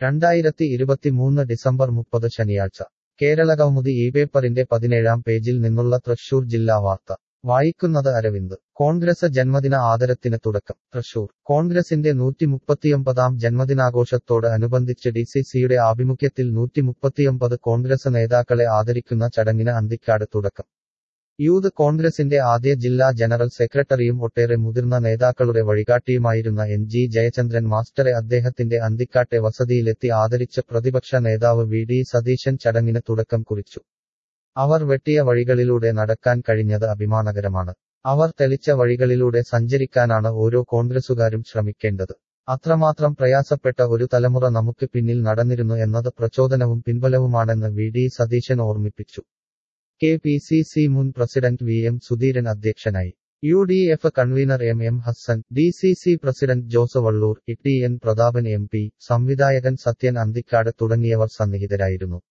രണ്ടായിരത്തി ഇരുപത്തിമൂന്ന് ഡിസംബർ മുപ്പത് ശനിയാഴ്ച കേരളകൗമുദി ഈ പേപ്പറിന്റെ പതിനേഴാം പേജിൽ നിന്നുള്ള തൃശൂർ ജില്ലാ വാർത്ത വായിക്കുന്നത് അരവിന്ദ് കോൺഗ്രസ് ജന്മദിന ആദരത്തിന് തുടക്കം തൃശൂർ കോൺഗ്രസിന്റെ നൂറ്റിമുപ്പത്തിയൊമ്പതാം ജന്മദിനാഘോഷത്തോട് അനുബന്ധിച്ച് ഡിസിസിയുടെ ആഭിമുഖ്യത്തിൽ നൂറ്റിമുപ്പത്തിയൊമ്പത് കോൺഗ്രസ് നേതാക്കളെ ആദരിക്കുന്ന ചടങ്ങിന് അന്തിക്കാട് തുടക്കം യൂത്ത് കോൺഗ്രസിന്റെ ആദ്യ ജില്ലാ ജനറൽ സെക്രട്ടറിയും ഒട്ടേറെ മുതിർന്ന നേതാക്കളുടെ വഴികാട്ടിയുമായിരുന്ന എൻ ജി ജയചന്ദ്രൻ മാസ്റ്ററെ അദ്ദേഹത്തിന്റെ അന്തിക്കാട്ടെ വസതിയിലെത്തി ആദരിച്ച പ്രതിപക്ഷ നേതാവ് വി ഡി സതീശൻ ചടങ്ങിന് തുടക്കം കുറിച്ചു അവർ വെട്ടിയ വഴികളിലൂടെ നടക്കാൻ കഴിഞ്ഞത് അഭിമാനകരമാണ് അവർ തെളിച്ച വഴികളിലൂടെ സഞ്ചരിക്കാനാണ് ഓരോ കോൺഗ്രസുകാരും ശ്രമിക്കേണ്ടത് അത്രമാത്രം പ്രയാസപ്പെട്ട ഒരു തലമുറ നമുക്ക് പിന്നിൽ നടന്നിരുന്നു എന്നത് പ്രചോദനവും പിൻബലവുമാണെന്ന് വി ഡി സതീശൻ ഓർമ്മിപ്പിച്ചു കെ പി സി സി മുൻ പ്രസിഡന്റ് വി എം സുധീരൻ അധ്യക്ഷനായി U D F convener M M Hassan D C C president Jose Vallur E T N Prathapan M P സംവിധായകൻ സത്യൻ അന്തിക്കാട് തുടങ്ങിയവർ സന്നിഹിതരായിരുന്നു